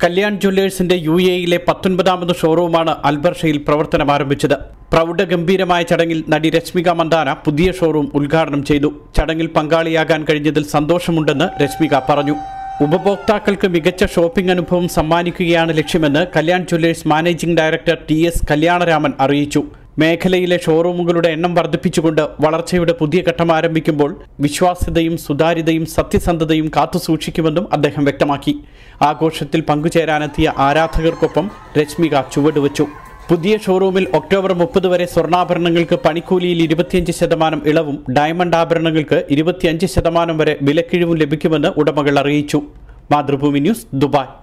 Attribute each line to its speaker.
Speaker 1: Kalyan ജ്വല്ലേഴ്സിന്റെ U എയിലെ പത്തൊൻപതാമത് ഷോറൂമാണ് അൽബർഷയിൽ പ്രവർത്തനം ആരംഭിച്ചത് പ്രൗഢഗംഭീരമായ ചടങ്ങിൽ നടി രശ്മിക മന്ദാന പുതിയ ഷോറൂം ഉദ്ഘാടനം ചെയ്തു ചടങ്ങിൽ പങ്കാളിയാകാൻ കഴിഞ്ഞതിൽ സന്തോഷമുണ്ടെന്ന് രശ്മിക പറഞ്ഞു ഉപഭോക്താക്കൾക്ക് മികച്ച ഷോപ്പിംഗ് അനുഭവം സമ്മാനിക്കുകയാണ് ലക്ഷ്യമെന്ന് Kalyan jewellers managing director T S Kalyanaraman അറിയിച്ചു മേഖലയിലെ ഷോറൂമുകളുടെ എണ്ണം വർദ്ധിപ്പിച്ചുകൊണ്ട് വളർച്ചയുടെ പുതിയ ഘട്ടം ആരംഭിക്കുമ്പോൾ വിശ്വാസ്യതയും സുതാര്യതയും സത്യസന്ധതയും കാത്തുസൂക്ഷിക്കുമെന്നും അദ്ദേഹം വ്യക്തമാക്കി ആഘോഷത്തിൽ പങ്കുചേരാനെത്തിയ ആരാധകർക്കൊപ്പം രശ്മിക ചുവടുവച്ചു പുതിയ ഷോറൂമിൽ ഒക്ടോബർ മുപ്പത് വരെ സ്വർണ്ണാഭരണങ്ങൾക്ക് പണിക്കൂലിയിൽ ഇരുപത്തിയഞ്ച് ശതമാനം ഇളവും ഡയമണ്ട് ആഭരണങ്ങൾക്ക് ഇരുപത്തിയഞ്ച് ശതമാനം വരെ വിലക്കിഴിവും ലഭിക്കുമെന്ന് ഉടമകൾ അറിയിച്ചു മാതൃഭൂമി ന്യൂസ് ദുബായ്